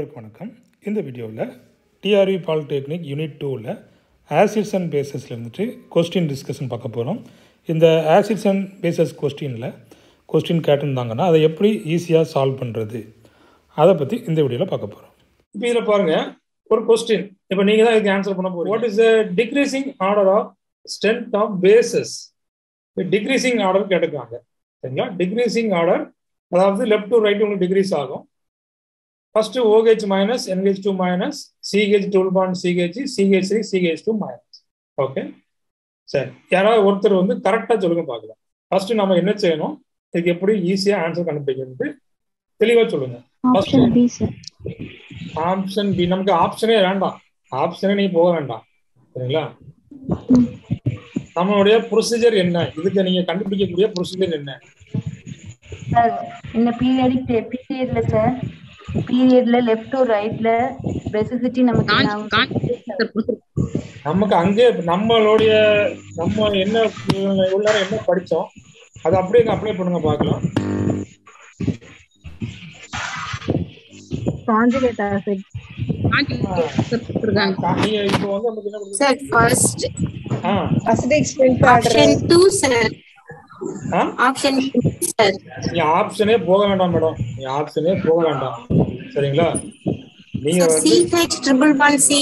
அனைவருக்கும் வணக்கம் இந்த வீடியோவில் டிஆர்இ பாலிடெக்னிக் யூனிட் டூவில் ஆசிட்ஸ் அண்ட் பேசஸில் இருந்துட்டு கொஸ்டின் டிஸ்கஷன் பார்க்க போகிறோம் இந்த ஆசிட்ஸ் அண்ட் பேசஸ் கொஸ்டினில் கொஸ்டின் கேட்டிருந்தாங்கன்னா அதை எப்படி ஈஸியாக சால்வ் பண்ணுறது அதை பற்றி இந்த வீடியோவில் பார்க்க போகிறோம் இப்போ இதில் பாருங்க ஒரு கொஸ்டின் இப்போ நீங்கள் தான் இதுக்கு ஆன்சர் பண்ண போகிறீங்க what is the decreasing order of strength of bases decreasing order கேட்டுக்காங்க சரிங்களா டிக்ரீசிங் ஆர்டர் அதாவது லெஃப்ட் டு ரைட் உங்களுக்கு டிக்ரீஸ் ஆகும் first OH minus NH two minus CH double bond CH CH three CH two minus okay சரி யாராவது ஒருத்தர் வந்து கரெக்டாக சொல்லுங்க பார்க்கலாம் ஃபர்ஸ்ட் நம்ம என்ன செய்யணும் இதுக்கு எப்படி ஈஸியாக ஆன்சர் கண்டுபிடிக்கிறது தெளிவாக சொல்லுங்க option B sir option B நமக்கு ஆப்ஷனே வேண்டாம் ஆப்ஷனே நீங்க போக வேண்டாம் சரிங்களா நம்மளுடைய ப்ரொசீஜர் என்ன இதுக்கு நீங்க கண்டுபிடிக்கக்கூடிய ப்ரொசீஜர் என்ன சார் இந்த பீரியடிக் பீரியட்ல சார் பீரியட்ல லெஃப்ட் டு ரைட்ல ரெசிசிட்டி நமக்கு நமக்கு அங்கே நம்மளுடைய நம்ம என்ன உள்ளார என்ன படிச்சோம் அதை அப்படியே அப்ளை பண்ணுங்க பார்க்கலாம் கான்ஜுகேட் ஆசிட் நீங்க இப்போ வந்து நமக்கு என்ன கொடுத்து- Sir, first ஆ option two, sir. ஆ Option two, sir. நீங்க ஆப்ஷனே போக வேண்டாம் மேடம் நீங்க ஆப்ஷனே போக வேண்டாம் சரிங்களா நீங்க Sir, வந்து CH triple one C.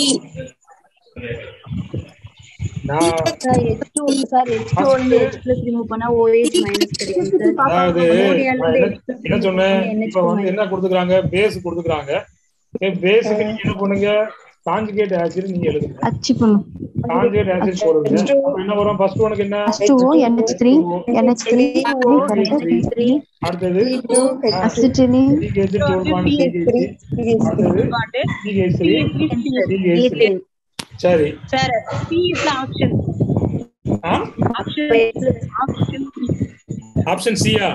நான் சார் H2 சார் H2 வந்து H plus ரிமூவ் பண்ணா OH மைனஸ் கிடைக்கும் சார் அதாவது Ammonium நான் என்ன என்ன சொன்னேன் இப்ப வந்து என்ன கொடுத்துக்கிறாங்க பேஸ் கொடுத்துக்கிறாங்க பேஸுக்கு நீங்க என்ன பண்ணுங்க காஞ்சுகேட் ஆசிட் நீங்க எழுதுங்க அச்சு பண்ணும் காஞ்சுகேட் ஆசிட் போடுங்க அப்ப என்ன வரும் ஃபர்ஸ்ட் உனக்கு என்ன H2O NH3 NH3 3 அடுத்தது acetylene CH double bond CH அடுத்தது CH3 CH3 சரி சார் சி இஸ் ஆப்ஷன் ஆ ஆப்ஷன் ஆப்ஷன் ஆப்ஷன் சியா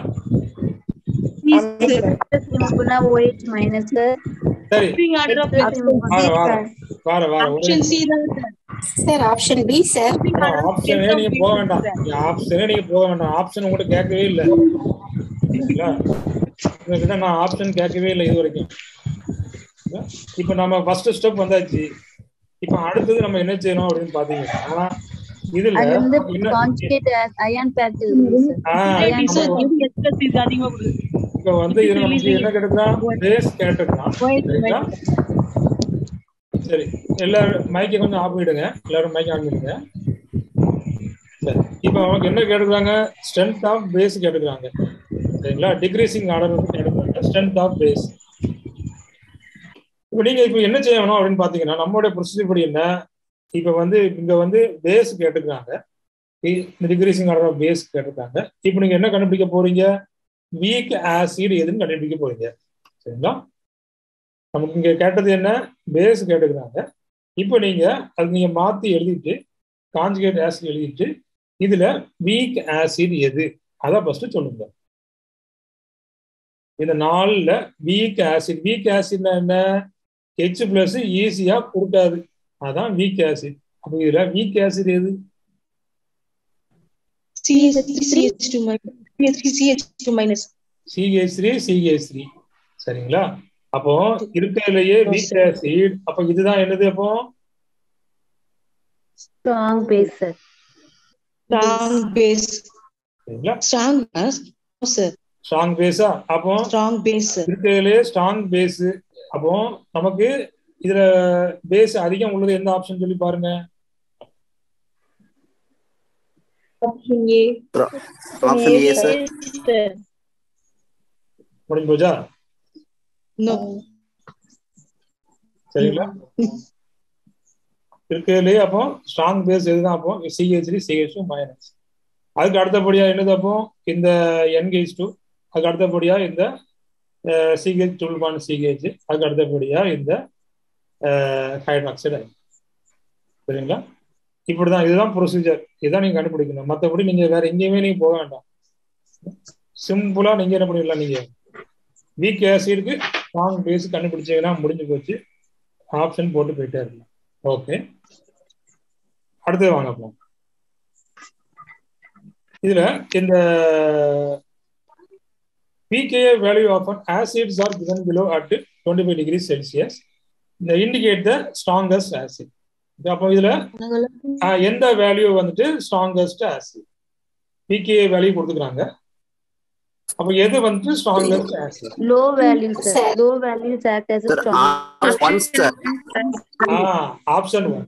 ரிமூவ் பண்ணா OH மைனஸ் சார் சரி ஸ்ப்ரிங் ஆர்டர் ஆஃப் வார வார வார வார ஒரு ஆப்ஷன் சி தான் Sir, option B, sir. ஆப்ஷனே நீங்க போக வேண்டாம் நீங்க ஆப்ஷனே நீங்க போக வேண்டாம் ஆப்ஷன் உங்கள்கிட்ட கேட்கவே இல்லை சரிங்களா உங்ககிட்ட நான் ஆப்ஷன் கேட்கவே இல்லை இது வரைக்கும் இப்போ நம்ம ஃபர்ஸ்ட் ஸ்டெப் வந்தாச்சு இப்போ அடுத்தது நம்ம என்ன செய்யணும் அப்படின்னு பாத்தீங்கன்னா இதுல அது வந்து என்ன கான்ஜுகேட் அயான் பேட் சார் ஆ, சார் நம்ம எது எஸ் பிளஸ் இது அதிகமா கொடுக்குது இப்போ வந்து இது நமக்கு என்ன கேட்டுக்கலாம் பேஸ் கேட்டுக்கலாம் சரிங்களா சரி எல்லாரும் மைக்கை கொஞ்சம் ஆஃப் பண்ணிடுங்க எல்லாரும் மைக் ஆன் பண்ணிடுங்க சரி இப்போ நமக்கு என்ன கேட்டுக்கிறாங்க ஸ்ட்ரென்த் ஆஃப் பேஸ் கேட்டுக்கிறாங்க சரிங்களா டிக்ரீசிங் ஆர்டர் வந்து கேட்டுக்கிறாங்க ஸ்ட்ரென்த் ஆஃப் பேஸ் இப்போ நீங்க இப்போ என்ன செய்யணும் அப்படின்னு பாத்தீங்கன்னா நம்மளுடைய ப்ரொசீஜர் படி என்ன இப்போ வந்து இங்க வந்து பேஸ் கேட்டுக்கிறாங்க டிக்ரீசிங் ஆர்டர் ஆஃப் பேஸ் கேட்டுக்கிறாங்க இப்போ நீங்க என்ன கண்டுபிடிக்க போறீங்க வீக் ஆசிட் எதுன்னு கண்டுபிடிக்க போறீங்க சரிங்களா நமக்கு இங்க கேட்டது என்ன பேஸ் கேட்டுக்கிறாங்க இப்போ நீங்க அது நீங்க மாத்தி எழுதிட்டு காஞ்சுகேட் ஆசிட் எழுதிட்டு இதுல வீக் ஆசிட் எது அதான் ஃபர்ஸ்ட் சொல்லுங்க இந்த நாலுல வீக் ஆசிட் வீக் ஆசிட்னா என்ன ஹெச் பிளஸ் ஈஸியா கொடுக்காது அதான் வீக் ஆசிட் அப்போ இதுல வீக் ஆசிட் எது CH3 minus CH3 minus CH three CH three சரிங்களா அப்போ இருக்கிறதுலயே வீக் ஆசிட் அப்ப இதுதான் என்னது அப்போ strong base sir strong base சரிங்களா strong mass no sir strong பேஸா அப்போ strong base sir இருக்கிறதுலே ஸ்ட்ராங் பேஸ் அப்போ நமக்கு இதுல பேஸ் அதிகம் உள்ளது எந்த ஆப்ஷன் சொல்லி பாருங்க option A Option A, sir. sir முடிஞ்சு போச்சா no சரிங்களா இருக்கிறதுலே அப்போ ஸ்ட்ராங் பேஸ் எதுதான் அப்போ CH three CH two minus அதுக்கு அடுத்தபடியா என்னது அப்போ இந்த என்கேஜ் டூ அதுக்கு அடுத்தபடியா இந்த சிஹெச் டூல் பான் சிஹெச் அதுக்கு அடுத்தபடியா இந்த ஹைட்ராக்சைடு சரிங்களா இப்படிதான் இதுதான் ப்ரொசீஜர் இதுதான் நீங்க கண்டுபிடிக்கணும் மற்றபடி நீங்க வேற எங்கேயுமே நீங்க போக வேண்டாம் சிம்பிளா நீங்க என்ன பண்ணிடலாம் நீங்க வீக் ஆசிடுக்கு ஸ்ட்ராங் பேஸ் கண்டுபிடிச்சீங்கன்னா முடிஞ்சு போச்சு ஆப்ஷன் போட்டு போயிட்டே இருக்கலாம் ஓகே அடுத்தது வாங்க அப்போ இதுல இந்த pKa value of an acids are given below at twenty five degree Celsius இந்த இண்டிகேட் த ஸ்ட்ராங்கஸ்ட் ஆசிட் அப்போ இதுல ஆஹ், எந்த வேல்யூ வந்துட்டு ஸ்ட்ராங்கஸ்ட் ஆசிட் பிகே வேல்யூ கொடுத்துக்கிறாங்க அப்போ எது வந்துட்டு strongest acid low values sir Sir. low values act as a Sir, strong uh, one sir. Ah option one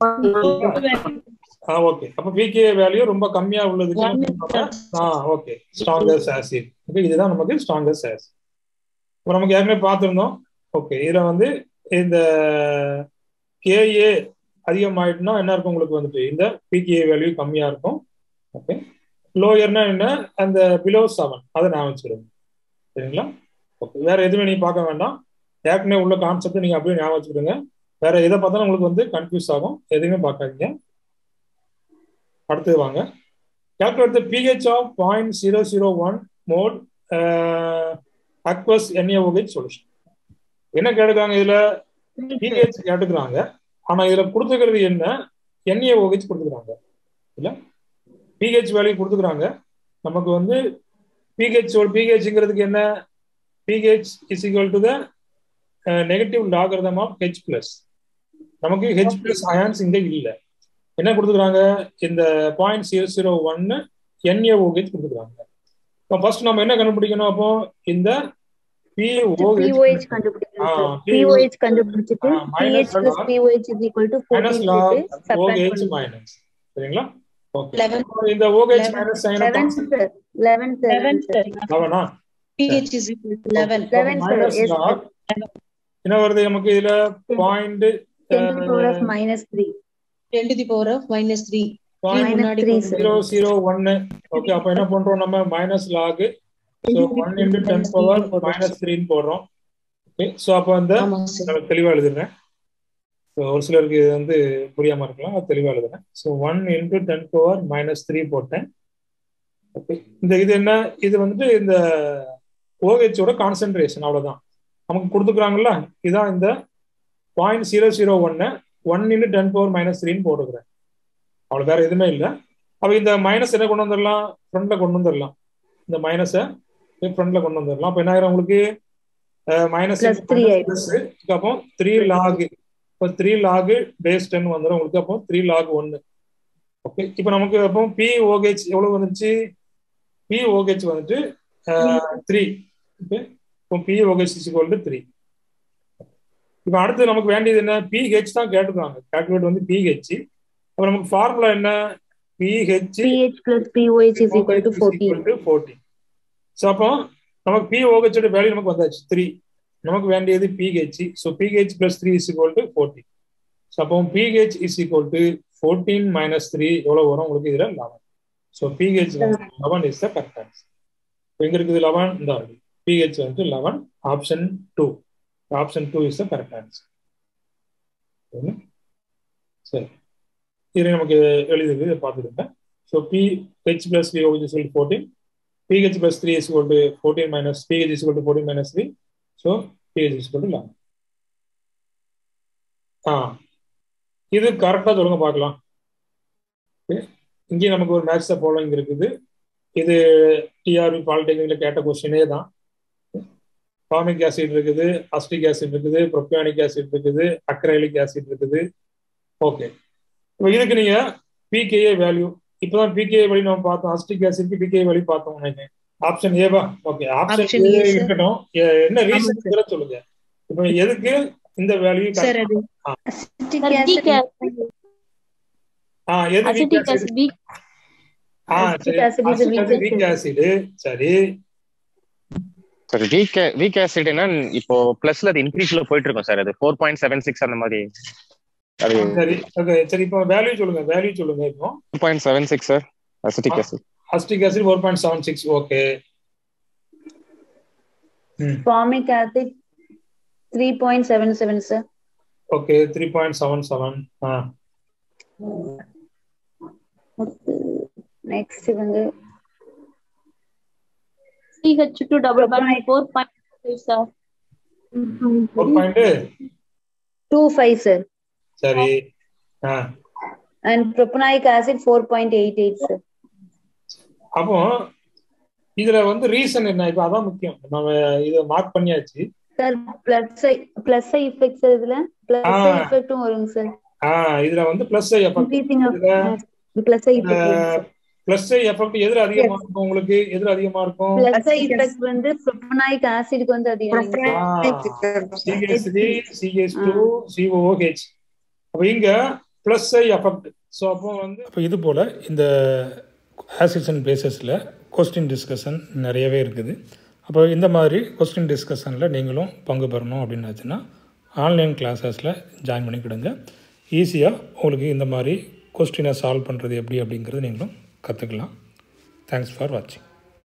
ஆ ஓகே அப்ப பிகே வேல்யூ ரொம்ப கம்மியா உள்ளதுக்கு ஆ ஓகே ஸ்ட்ராங்கஸ்ட் ஆசிட் ஓகே இதுதான் நமக்கு ஸ்ட்ராங்கஸ்ட் ஆசிட் இப்போ நமக்கு ஏற்கனவே பார்த்துருந்தோம் ஓகே இதுல வந்து இந்த கேஏ அதிகமாயிட்டுனா என்ன இருக்கும் உங்களுக்கு வந்துட்டு இந்த பிகே வேல்யூ கம்மியா இருக்கும் ஓகே லோயர்னா என்ன அந்த பிலோ செவன் அதை நான் வச்சுருங்க சரிங்களா ஓகே வேற எதுவுமே நீங்க பார்க்க வேண்டாம் ஏற்கனவே உள்ள கான்செப்ட் நீங்க அப்படியே ஞாபகம் வச்சுக்கிடுங்க வேற எதை பார்த்தாலும் உங்களுக்கு வந்து கன்ஃபியூஸ் ஆகும் எதுவுமே பார்க்காதீங்க அடுத்தது வாங்க calculate the pH of 0.001 mode uh, aqueous NaOH solution என்ன கேட்டுக்காங்க இதுல pH கேட்டுக்கிறாங்க ஆனா இதுல கொடுத்துக்கிறது என்ன NaOH கொடுத்துக்கிறாங்க இல்ல pH வேல்யூ கொடுத்துக்கிறாங்க நமக்கு வந்து pH ஒரு pHங்கிறதுக்கு என்ன pH is equal to the uh, negative logarithm of H plus நமக்கு H plus ions இங்க இல்ல என்ன கொடுத்துக்கிறாங்க இந்த பாயிண்ட் ஜீரோ ஜீரோ ஒன்னு என்ஏஓஹெச் கொடுத்துக்கிறாங்க இப்போ ஃபர்ஸ்ட் நம்ம என்ன கண்டுபிடிக்கணும் அப்போ இந்த POH பிஓஹெச் கண்டுபிடிக்கணும் ஆ, sir. POH கண்டுபிடிச்சிட்டு ஆ, minus pH plus log. POH is equal to minus 14 log போட்டு subtract ஓஹெச் பண்ணணும். மைனஸ் சரிங்களா ஓகே Eleven. இந்த OH Eleven. Minus sign 11 sir 11 sir 11 sir. லெவனா pH is equal to 11. 11 sir minus yes sir log என்ன வருது நமக்கு இதுல point 10 to the power of minus 3 10 to the power of minus 3. Point minus முன்னாடி 3 கொண்டு sir zero zero ஒன்னு okay அப்ப என்ன பண்றோம் நம்ம minus log so one into ten power minus த்ரீன்னு போடுறோம் ஓகே ஸோ அப்போ அந்த ஆமா சார் நான் தெளிவா எழுதுறேன் ஸோ ஒரு சிலருக்கு இது வந்து புரியாம இருக்கலாம் அது தெளிவா எழுதுறேன் so one into ten power minus three போட்டேன் ஓகே இந்த இது என்ன இது வந்துட்டு இந்த ஓஹெச்சோட கான்சென்ட்ரேஷன் அவ்வளவுதான் நமக்கு கொடுத்துக்கிறாங்கல்ல இதான் இந்த பாயிண்ட் ஜீரோ ஜீரோ ஒன்னு one into ten power minus த்ரீன்னு போட்டுக்கிறேன் அவ்வளோ வேற எதுவுமே இல்லை அப்போ இந்த மைனஸ் என்ன கொண்டு வந்துடலாம் ஃப்ரண்ட்ல கொண்டு வந்துடலாம் இந்த மைனஸை ஃப்ரண்ட்ல கொண்டு வந்துடலாம் அப்போ என்ன ஆயிரும் உங்களுக்கு மைனஸ் Plus three ஆயிடும். அப்போ த்ரீ லாக் இப்போ த்ரீ லாக் பேஸ் டென் வந்துடும் உங்களுக்கு அப்போ த்ரீ லாக் ஒன்னு ஓகே இப்போ நமக்கு அப்போ பி ஓகேச் எவ்வளவு வந்துருச்சு பி ஓகேச் வந்துட்டு த்ரீ ஓகே இப்போ P OH equal to three இப்போ அடுத்து நமக்கு வேண்டியது என்ன பிஹெச் தான் கேட்டுருக்காங்க கால்குலேட் வந்து பிஹெச் அப்போ நமக்கு ஃபார்முலா என்ன pH pH plus POH is equal to 14 fourteen so அப்போ நமக்கு பிஓஹெச்சோட வேல்யூ நமக்கு வந்தாச்சு த்ரீ நமக்கு வேண்டியது pH so pH plus three is equal to fourteen so அப்போ pH is equal to fourteen minus three எவ்வளோ வரும் உங்களுக்கு இதில் eleven so pH eleven is the correct answer எங்க இருக்குது லெவன் இந்த பிஹெச் வந்து eleven option two option two is the correct answer சரி இது நமக்கு எழுதுது இதை பார்த்துடுங்க so P H plus three okay சொல்லி fourteen pH plus three is to fourteen minus pH is to fourteen minus three so pH is to eleven ஆ இது கரெக்டாக சொல்லுங்க பார்க்கலாம் Okay. இங்கே நமக்கு ஒரு மேட்ச் ஃபாலோயிங் இருக்குது இது டிஆர்பி பாலிடெக்னிக்ல கேட்ட கொஸ்டினே தான் ஃபார்மிக் ஆசிட் இருக்குது அஸ்டிக் ஆசிட் இருக்குது ப்ரொப்பியானிக் ஆசிட் இருக்குது அக்ரைலிக் ஆசிட் இருக்குது ஓகே இப்போ இதுக்கு நீங்க பிகேஏ வேல்யூ இப்பதான் பிகே வழி நம்ம பார்த்தோம் அஸ்டிக் ஆசிட்க்கு பிகே வழி பார்த்தோம் நினைக்கிறேன் ஆப்ஷன் ஏவா okay option Option A A, sir. இருக்கட்டும் எ- என்ன ஆமா, ரீசன் sir. சொல்லுங்க இப்போ எதுக்கு இந்த வேல்யூ சார் அது acetic acid ஆ எது weak acetic acid? acid weak ஆ acetic சரி acid is a weak acid. Weak acid சரி சரி வீக் வீக் ஆசிட்னா இப்போ பிளஸ்ல அது இன்க்ரீஸ்ல போயிட்டு இருக்கும் சார் அது ஃபோர் பாயிண்ட் செவன் சிக்ஸ் அந்த மாதிரி அது சரி ஓகே சரி இப்போ வேல்யூ சொல்லுங்க வேல்யூ சொல்லுங்க இப்போ two point seven six sir acetic acid acetic acid four point seven six okay ம் formic acid 3.77 sir okay three point seven seven ஆ next வந்து CH2 double bond 4.5 sir. Four point 25 sir சரி ஆ and propanoic acid 4.88 sir அப்போ இதுல வந்து reason என்ன இப்ப அதான் முக்கியம் நம்ம இதை மார்க் பண்ணியாச்சு sir plus I plus I effect sir இதுல பிளஸ் ஐ ஆ. இஃபெக்ட்டும் வருங்க சார் ஆ இதுல வந்து plus I effect increasing plus I effect plus I effect எதுல அதிகமா இருக்கும் உங்களுக்கு எதுல அதிகமா இருக்கும் பிளஸ் ஐ இஃபெக்ட் வந்து ப்ரோபனாயிக் ஆசிட்க்கு வந்து அதிகம் CH three CH two COH அப்போ இங்க பிளஸ் ஐ எஃபெக்ட் ஸோ அப்போ வந்து அப்போ இது போல் இந்த ஆசிட்ஸ் அண்ட் பேசஸில் கொஸ்டின் டிஸ்கஷன் நிறையவே இருக்குது அப்போ இந்த மாதிரி கொஸ்டின் டிஸ்கஷனில் நீங்களும் பங்கு பெறணும் அப்படின்னாச்சுன்னா ஆன்லைன் கிளாஸஸில் ஜாயின் பண்ணிக்கிடுங்க ஈஸியாக உங்களுக்கு இந்த மாதிரி கொஸ்டினை சால்வ் பண்ணுறது எப்படி அப்படிங்கிறது நீங்களும் கற்றுக்கலாம் தேங்க்ஸ் ஃபார் வாட்சிங்